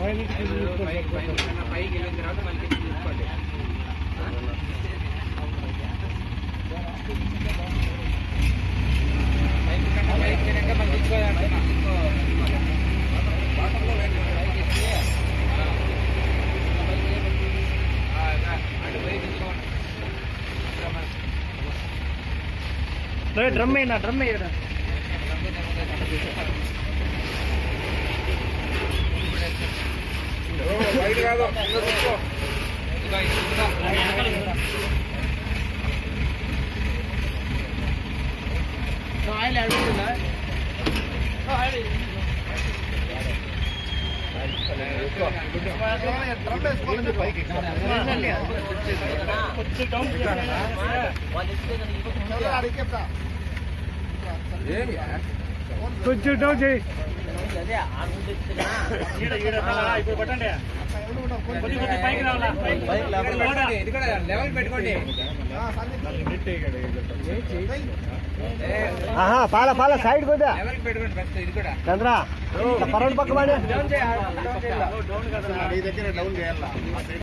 పైకి పైకి వెళ్ళిన తర్వాత మళ్ళీ చూసుకోండి పైకి కన్నా పైకి వెళ్ళాక మళ్ళీ తీసుకోవాలి డ్రమ్ అయినా డ్రమ్ అయ్యాడు బయట కాదు తీసుకో ఆయిల్ అడుగుతుందా కొంచెం డౌన్ చేయి ఇప్పుడు పట్టండి కొద్ది కొద్ది పైకి రావాలా ఇది కూడా లెవెల్ పెట్టుకోండి ఆహా పాల పాల సైడ్ కొద్దా లెవెల్ పెట్టుకోండి ఫస్ట్ ఇది కూడా చంద్ర పర్వాడు పక్క డౌన్ చేయాలి డౌన్ చేయాలి